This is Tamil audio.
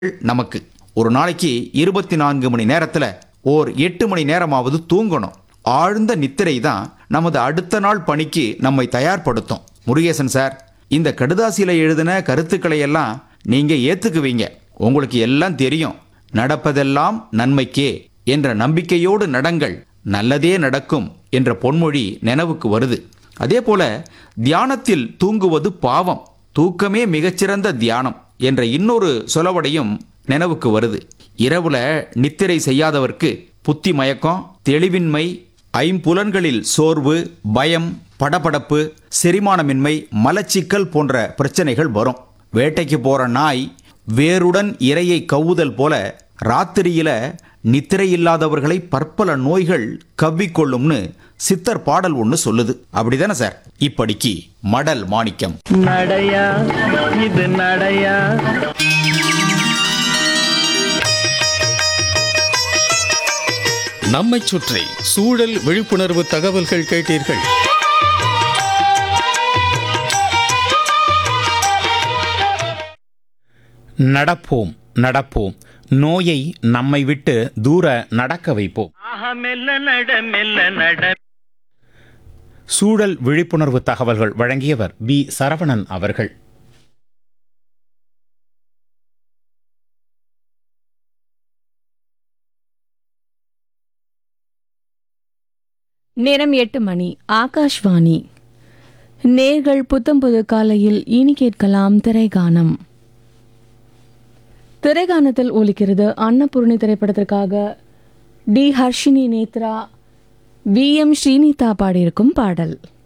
நமக்கு ஒரு நாளைக்கு இருபத்தி நான்கு மணி நேரத்துல ஓர் எட்டு மணி நேரமாவது தூங்கணும் ஆழ்ந்த நித்திரை தான் நமது அடுத்த நாள் பணிக்கு நம்மை தயார்படுத்தும் முருகேசன் சார் இந்த கடுதாசியில எழுதின கருத்துக்களை எல்லாம் நீங்க ஏத்துக்குவீங்க உங்களுக்கு எல்லாம் தெரியும் நடப்பதெல்லாம் நன்மைக்கே என்ற நம்பிக்கையோடு நடங்கள் நல்லதே நடக்கும் என்ற பொன்மொழி நினைவுக்கு வருது அதே போல தியானத்தில் தூங்குவது பாவம் தூக்கமே மிகச்சிறந்த தியானம் என்ற இன்னொரு சொலவடையும் நினைவுக்கு வருது இரவுல நித்திரை செய்யாதவர்க்கு புத்தி மயக்கம் தெளிவின்மை ஐம்புலன்களில் சோர்வு பயம் படபடப்பு செரிமானமின்மை மலச்சிக்கல் போன்ற பிரச்சனைகள் வரும் வேட்டைக்கு போற நாய் வேருடன் இரையை கவ்வுதல் போல ராத்திரியில நித்திரை இல்லாதவர்களை பற்பல நோய்கள் கவ்விக்கொள்ளும்னு சித்தர் பாடல் ஒன்று சொல்லுது அப்படிதானே சார் இப்படிக்கு மடல் மாணிக்கம் நடையா இது நடையா நம்மைச் சுற்றி சூழல் விழிப்புணர்வு தகவல்கள் கேட்டீர்கள் நடப்போம் நடப்போம் நோயை நம்மை விட்டு தூர நடக்க வைப்போம் ஆஹா மெல்ல நட மெல்ல நட சூழல் விழிப்புணர்வு தகவல்கள் வழங்கியவர் பி சரவணன் அவர்கள் நேரம் எட்டு மணி ஆகாஷ்வாணி நேர்கள் புத்தம் புது காலையில் இனி கேட்கலாம் திரைகானம் திரைகானத்தில் ஒலிக்கிறது அன்னபூர்ணி திரைப்படத்திற்காக T Harshini Nethra V M Srinitha பாடியிருக்கும் பாடல்